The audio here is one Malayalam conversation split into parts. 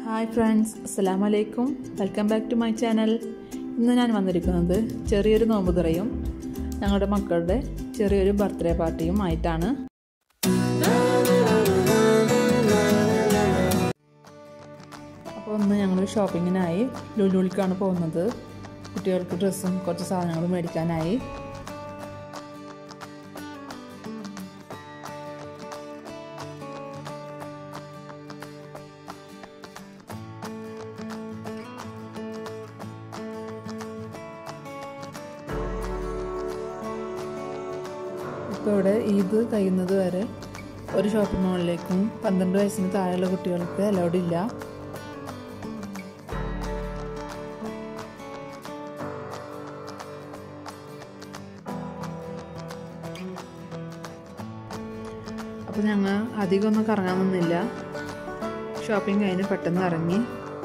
ഹായ് ഫ്രണ്ട്സ് അസ്സാം വലൈക്കും welcome back to my channel ഇന്ന് ഞാൻ വന്നിരിക്കുന്നത് ചെറിയൊരു നോമ്പ് തുറയും ഞങ്ങളുടെ മക്കളുടെ ചെറിയൊരു ബർത്ത്ഡേ പാർട്ടിയും ആയിട്ടാണ് അപ്പോൾ ഒന്ന് ഞങ്ങൾ ഷോപ്പിങ്ങിനായി ലുലുവിലേക്കാണ് പോകുന്നത് കുട്ടികൾക്ക് ഡ്രസ്സും കുറച്ച് സാധനങ്ങളും മേടിക്കാനായി ഇപ്പോൾ ഇവിടെ ഈദ് കഴിയുന്നത് വരെ ഒരു ഷോപ്പിംഗ് മാളിലേക്കും പന്ത്രണ്ട് വയസ്സിന് താഴെയുള്ള കുട്ടികൾക്ക് അലൗഡ് ഇല്ല അപ്പോൾ ഞങ്ങൾ അധികമൊന്നും കറങ്ങാൻ നിന്നില്ല ഷോപ്പിംഗ് കഴിഞ്ഞ് പെട്ടെന്ന് ഇറങ്ങി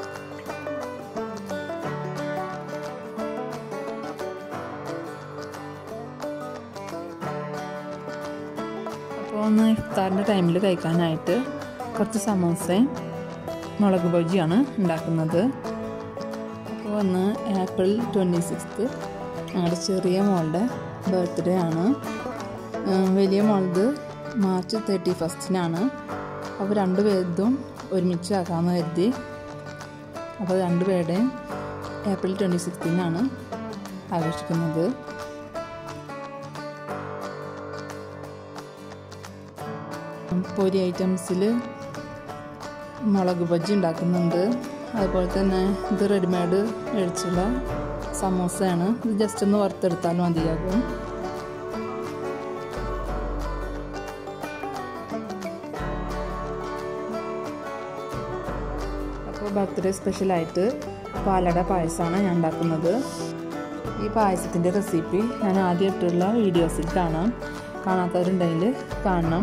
അപ്പോൾ ഒന്ന് ഇഫ്താറിൻ്റെ ടൈമിൽ കഴിക്കാനായിട്ട് കുറച്ച് സമോസയും മുളക് ബജിയാണ് ഉണ്ടാക്കുന്നത് അപ്പോൾ ഒന്ന് ഏപ്രിൽ ട്വൻറ്റി സിക്സ്ത്ത് ഞങ്ങളുടെ ചെറിയ മോളുടെ ബർത്ത്ഡേ ആണ് വലിയ മോളത് മാർച്ച് തേർട്ടി ഫസ്റ്റിനാണ് അപ്പോൾ രണ്ട് പേരുതും ഒരുമിച്ച് ആക്കാമെന്ന് കരുതി അപ്പോൾ രണ്ട് പേരുടെയും ഏപ്രിൽ ട്വൻറ്റി സിക്സ്റ്റിനാണ് ആഘോഷിക്കുന്നത് പൊരി ഐറ്റംസിൽ മുളക് ബജ്ജി ഉണ്ടാക്കുന്നുണ്ട് അതുപോലെ തന്നെ ഇത് റെഡിമെയ്ഡ് മേടിച്ചുള്ള സമോസയാണ് ഇത് ജസ്റ്റ് ഒന്ന് വറുത്തെടുത്താലും മതിയാകും അപ്പോൾ ബർത്ത്ഡേ സ്പെഷ്യലായിട്ട് പാലട പായസമാണ് ഞാൻ ഉണ്ടാക്കുന്നത് ഈ പായസത്തിൻ്റെ റെസിപ്പി ഞാൻ ആദ്യം ഇട്ടുള്ള വീഡിയോസിൽ കാണാം കാണാത്തവരുണ്ടെങ്കിൽ കാണണം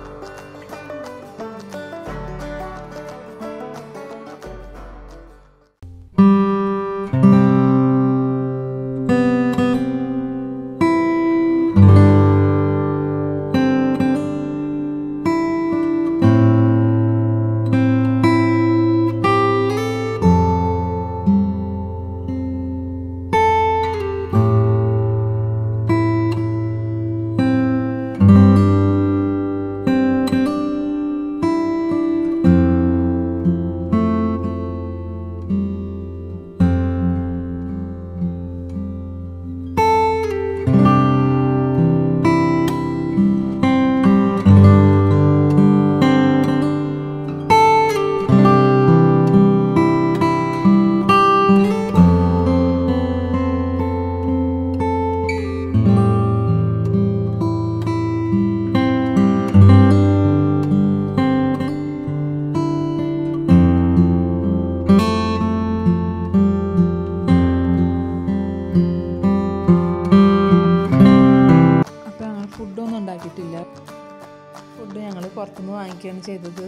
അപ്പോൾ ഞങ്ങൾ ഫുഡൊന്നും ഉണ്ടാക്കിയിട്ടില്ല ഫുഡ് ഞങ്ങൾ പുറത്തുനിന്ന് വാങ്ങിക്കുകയാണ് ചെയ്തത്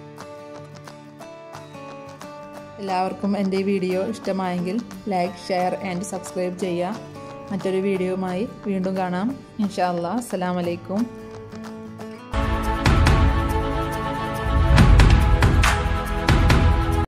എല്ലാവർക്കും എൻ്റെ ഈ വീഡിയോ ഇഷ്ടമായെങ്കിൽ ലൈക്ക് ഷെയർ ആൻഡ് സബ്സ്ക്രൈബ് ചെയ്യുക മറ്റൊരു വീഡിയോയുമായി വീണ്ടും കാണാം ഇൻഷാ അല്ലാ അസ്സലാമലൈക്കും